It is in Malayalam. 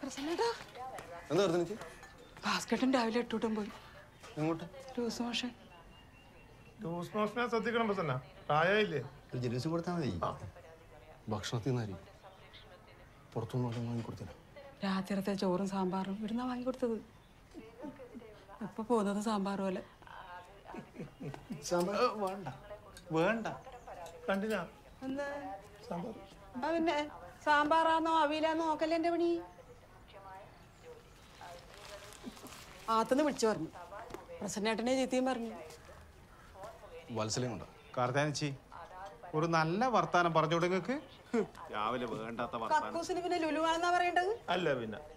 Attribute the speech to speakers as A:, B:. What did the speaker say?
A: പ്രസന്നേട്ടാ
B: എന്താ പറഞ്ഞു എനിക്ക്
A: ഭാസ്കട്ടൻ രാവിലെ എട്ടൂട്ടം പോയി
B: എങ്ങോട്ട്
A: ലൂസ് മോഷൻ
C: ലൂസ് മോഷനെ ശ്രദ്ധിക്കണം പ്രസന്ന പ്രായമില്ലേ
B: ഒരു ജലൂസ് കൊടുത്താൽ മതി ഭക്ഷണത്തിൽ നിന്നായിരിക്കും പുറത്തുനിന്ന് വല്ലതും വാങ്ങിക്കൊടുത്തില്ല
A: രാത്രിയത്തെ ചോറും സാമ്പാറും ഇവിടുന്ന വാങ്ങിക്കൊടുത്തത് ഇപ്പൊ പോകുന്നത് സാമ്പാർ പോലെ
B: വേണ്ട വേണ്ട
C: കണ്ടിനാ
A: എന്താ
C: സാമ്പാർ
A: ആ പിന്നെ സാമ്പാറാന്നോ അവിയിലാന്നോ നോക്കല്ലേ എന്റെ പണി ആത്തുനിന്ന് വിളിച്ചു പറഞ്ഞു പ്രസന്നേട്ടനെ ചീത്തയും പറഞ്ഞു
B: വത്സലയും കൊണ്ടാ
D: കാർത്താനിച്ചി ഒരു നല്ല വർത്താനം പറഞ്ഞു നിങ്ങൾക്ക് രാവിലെ വേണ്ടാത്ത വർത്താനം
A: കക്കൂസിന് പിന്നെ ലുലുവാണെന്നാ പറയേണ്ടത്
C: അല്ല പിന്നെ